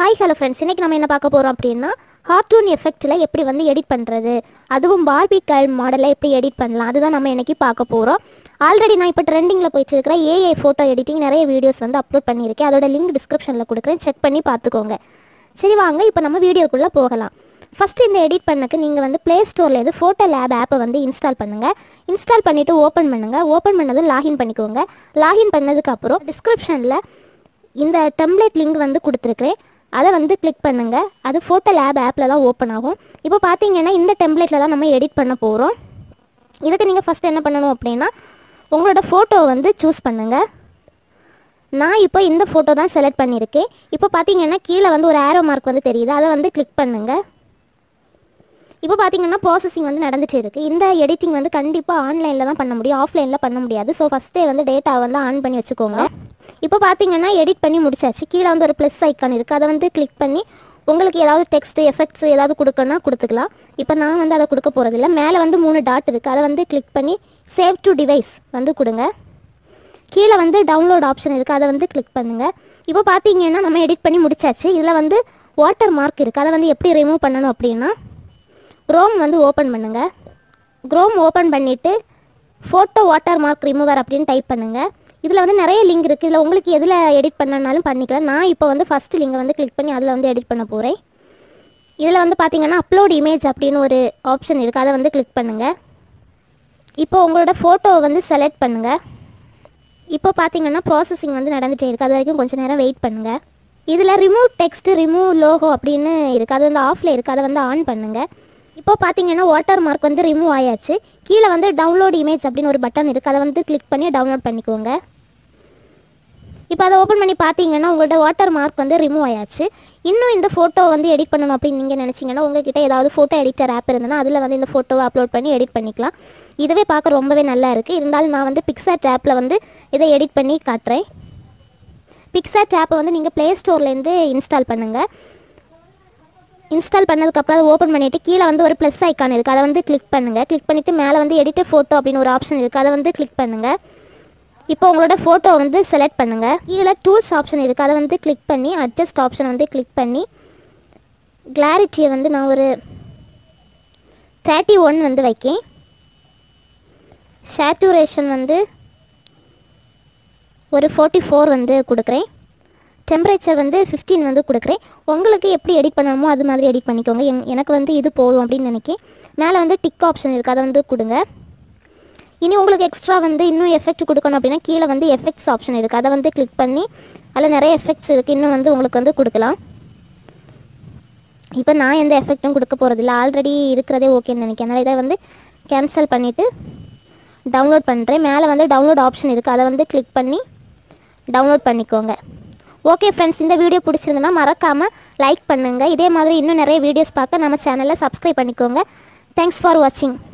hi hello friends இன்றைக்கி நம்ம என்ன பார்க்க போகிறோம் அப்படின்னா கார்ட்டூன் எஃபெக்ட்டில் எப்படி வந்து எடிட் பண்ணுறது அதுவும் பார்பி கேர்ள் மாடலில் எப்படி எடிட் பண்ணலாம் அதுதான் நம்ம இன்றைக்கி பார்க்க போகிறோம் ஆல்ரெடி நான் இப்போ ட்ரெண்டிங்கில் போயிட்டு இருக்கிற ஏஐ ஃபோட்டோ எடிட்டிங் நிறைய வீடியோஸ் வந்து அப்லோட் பண்ணியிருக்கேன் அதோட லிங்க் டிஸ்கிரிப்ஷனில் கொடுக்குறேன் செக் பண்ணி பார்த்துக்கோங்க சரி வாங்க இப்போ நம்ம வீடியோக்குள்ளே போகலாம் ஃபஸ்ட்டு இந்த எடிட் பண்ணக்கு நீங்கள் வந்து ப்ளே ஸ்டோர்லேருந்து ஃபோட்டோ லேப் ஆப்பை வந்து இன்ஸ்டால் பண்ணுங்கள் இன்ஸ்டால் பண்ணிவிட்டு ஓப்பன் பண்ணுங்கள் ஓப்பன் பண்ணதும் லாகின் பண்ணிக்கோங்க லாகின் பண்ணதுக்கப்புறம் டிஸ்கிரிப்ஷனில் இந்த டெம்ப்ளேட் லிங்க் வந்து கொடுத்துருக்குறேன் அதை வந்து கிளிக் பண்ணுங்கள் அது ஃபோட்டோ லேப் ஆப்பில் தான் ஓப்பன் ஆகும் இப்போ பார்த்தீங்கன்னா இந்த டெம்ப்ளேட்டில் தான் நம்ம எடிட் பண்ண போகிறோம் இதுக்கு நீங்கள் ஃபஸ்ட் என்ன பண்ணணும் அப்படின்னா உங்களோட ஃபோட்டோ வந்து சூஸ் பண்ணுங்கள் நான் இப்போ இந்த ஃபோட்டோ தான் செலக்ட் பண்ணியிருக்கேன் இப்போ பார்த்தீங்கன்னா கீழே வந்து ஒரு ஆரோ மார்க் வந்து தெரியுது அதை வந்து கிளிக் பண்ணுங்கள் இப்போ பார்த்தீங்கன்னா ப்ராசஸிங் வந்து நடந்துட்டு இருக்குது இந்த எடிட்டிங் வந்து கண்டிப்பாக ஆன்லைனில் தான் பண்ண முடியும் ஆஃப்லைனில் பண்ண முடியாது ஸோ ஃபஸ்ட்டே வந்து டேட்டா வந்து ஆன் பண்ணி வச்சுக்கோங்க இப்போ பார்த்தீங்கன்னா எடிட் பண்ணி முடிச்சாச்சு கீழே வந்து ஒரு ப்ளஸ் ஐக்கான் இருக்குது அதை வந்து கிளிக் பண்ணி உங்களுக்கு ஏதாவது டெக்ஸ்ட் எஃபெக்ட்ஸ் ஏதாவது கொடுக்கணும்னா கொடுத்துக்கலாம் இப்போ நான் வந்து அதை கொடுக்க போகிறதில்ல மேலே வந்து மூணு டாட் இருக்குது அதை வந்து கிளிக் பண்ணி சேவ் டு டிவைஸ் வந்து கொடுங்க கீழே வந்து டவுன்லோட் ஆப்ஷன் இருக்குது அதை வந்து கிளிக் பண்ணுங்கள் இப்போ பார்த்தீங்கன்னா நம்ம எடிட் பண்ணி முடிச்சாச்சு இதில் வந்து வாட்டர் மார்க் இருக்குது அதை வந்து எப்படி ரிமூவ் பண்ணணும் அப்படின்னா க்ரோம் வந்து ஓப்பன் பண்ணுங்கள் க்ரோம் ஓப்பன் பண்ணிவிட்டு ஃபோட்டோ வாட்டர் மார்க் ரிமூவர் அப்படின்னு டைப் பண்ணுங்கள் இதில் வந்து நிறைய லிங்க் இருக்குது இதில் உங்களுக்கு எதில் எடிட் பண்ணனாலும் பண்ணிக்கலாம் நான் இப்போ வந்து ஃபஸ்ட்டு லிங்கை வந்து கிளிக் பண்ணி அதில் வந்து எடிட் பண்ண போகிறேன் இதில் வந்து பார்த்தீங்கன்னா அப்லோட் இமேஜ் அப்படின்னு ஒரு ஆப்ஷன் இருக்குது அதை வந்து கிளிக் பண்ணுங்கள் இப்போ உங்களோட ஃபோட்டோவை வந்து செலக்ட் பண்ணுங்கள் இப்போ பார்த்தீங்கன்னா ப்ராசஸிங் வந்து நடந்துகிட்டே இருக்குது அது வரைக்கும் கொஞ்சம் நேரம் வெயிட் பண்ணுங்கள் இதில் ரிமூவ் டெக்ஸ்ட் ரிமூவ் லோகோ அப்படின்னு இருக்குது அது வந்து ஆஃபில் இருக்குது அதை வந்து ஆன் பண்ணுங்கள் இப்போ பார்த்தீங்கன்னா வாட்டர் மார்க் வந்து ரிமூவ் ஆயாச்சு கீழே வந்து டவுன்லோட் இமேஜ் அப்படின்னு ஒரு பட்டன் இருக்குது அதை வந்து கிளிக் பண்ணி டவுன்லோட் பண்ணிக்கோங்க இப்போ அதை ஓப்பன் பண்ணி பார்த்தீங்கன்னா உங்களோட வாட்டர் மார்க் வந்து ரிமூவ் ஆயாச்சு இன்னும் இந்த ஃபோட்டோ வந்து எடிட் பண்ணணும் அப்படின்னு நீங்கள் நினச்சிங்கன்னா உங்ககிட்ட ஏதாவது ஃபோட்டோ எடிட்டர் ஆப் இருந்ததுன்னா அதில் வந்து இந்த ஃபோட்டோவை அப்லோட் பண்ணி எடிட் பண்ணிக்கலாம் இதுவே பார்க்க ரொம்பவே நல்லா இருக்குது இருந்தாலும் நான் வந்து பிக்சாட் ஆப்பில் வந்து இதை எடிட் பண்ணி காட்டுறேன் பிக்சாட் ஆப்பை வந்து நீங்கள் ப்ளே ஸ்டோர்லேருந்து இன்ஸ்டால் பண்ணுங்கள் இன்ஸ்டால் பண்ணதுக்கப்புறம் அதை ஓப்பன் பண்ணிவிட்டு கீழே வந்து ஒரு ப்ளஸ் ஐக்கான் இருக்குது அதை வந்து கிளிக் பண்ணுங்கள் கிளிக் பண்ணிவிட்டு மேலே வந்து எடிட்டர் ஃபோட்டோ அப்படின்னு ஒரு ஆப்ஷன் இருக்குது அதை வந்து கிளிக் பண்ணுங்கள் இப்போ உங்களோட ஃபோட்டோ வந்து செலக்ட் பண்ணுங்கள் கீழே டூல்ஸ் ஆப்ஷன் இருக்குது அதை வந்து கிளிக் பண்ணி அட்ஜஸ்ட் ஆப்ஷன் வந்து கிளிக் பண்ணி கிளாரிட்டியை வந்து நான் ஒரு தேர்ட்டி ஒன் வந்து வைக்கேன் சேச்சுரேஷன் வந்து ஒரு ஃபோர்ட்டி ஃபோர் வந்து கொடுக்குறேன் டெம்பரேச்சர் வந்து 15 வந்து கொடுக்குறேன் உங்களுக்கு எப்படி எடிட் பண்ணணுமோ அது மாதிரி எடிட் பண்ணிக்கோங்க என் எனக்கு வந்து இது போதும் அப்படின்னு நினைக்கேன் மேலே வந்து டிக் ஆப்ஷன் இருக்குது அதை வந்து கொடுங்க இனி உங்களுக்கு எக்ஸ்ட்ரா வந்து இன்னும் எஃபெக்ட் கொடுக்கணும் அப்படின்னா கீழே வந்து எஃபெக்ட்ஸ் ஆப்ஷன் இருக்குது அதை வந்து கிளிக் பண்ணி அதில் நிறைய எஃபெக்ட்ஸ் இருக்குது இன்னும் வந்து உங்களுக்கு வந்து கொடுக்கலாம் இப்போ நான் எந்த எஃபெக்ட்டும் கொடுக்க போகிறதில்ல ஆல்ரெடி இருக்கிறதே ஓகேன்னு நினைக்கிறேன் அதனால் இதை வந்து கேன்சல் பண்ணிவிட்டு டவுன்லோட் பண்ணுறேன் மேலே வந்து டவுன்லோட் ஆப்ஷன் இருக்குது அதை வந்து கிளிக் பண்ணி டவுன்லோட் பண்ணிக்கோங்க ஓகே ஃப்ரெண்ட்ஸ் இந்த வீடியோ பிடிச்சிருந்தனா மறக்காமல் லைக் பண்ணுங்கள் இதே மாதிரி இன்னும் நிறைய வீடியோஸ் பார்க்க நம்ம சேனலை சப்ஸ்கிரைப் பண்ணிக்கோங்க தேங்க்ஸ் ஃபார் வாட்சிங்